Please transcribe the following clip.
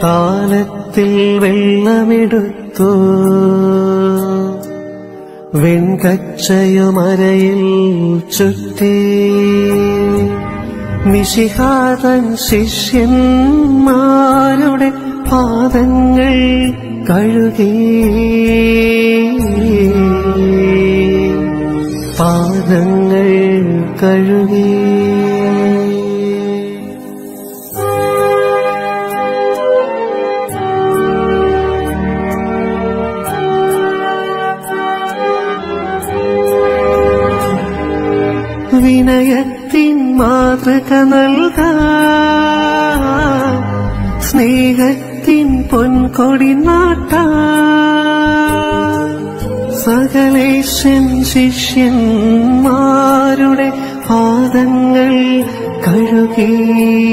താലത്തിൽ വെള്ളമെടുത്തു വെൺകച്ചയുമരയിൽ ചുറ്റി നിശിഹാതൻ ശിഷ്യന്മാരുടെ പാദങ്ങൾ കഴുകി പാദങ്ങൾ കഴുകി വിനയത്തിൻ മാതൃക നൽക സ്നേഹത്തിൻ പൊൻകൊടി നാട്ട സകലേശൻ ശിഷ്യന്മാരുടെ പാദങ്ങൾ കഴുകി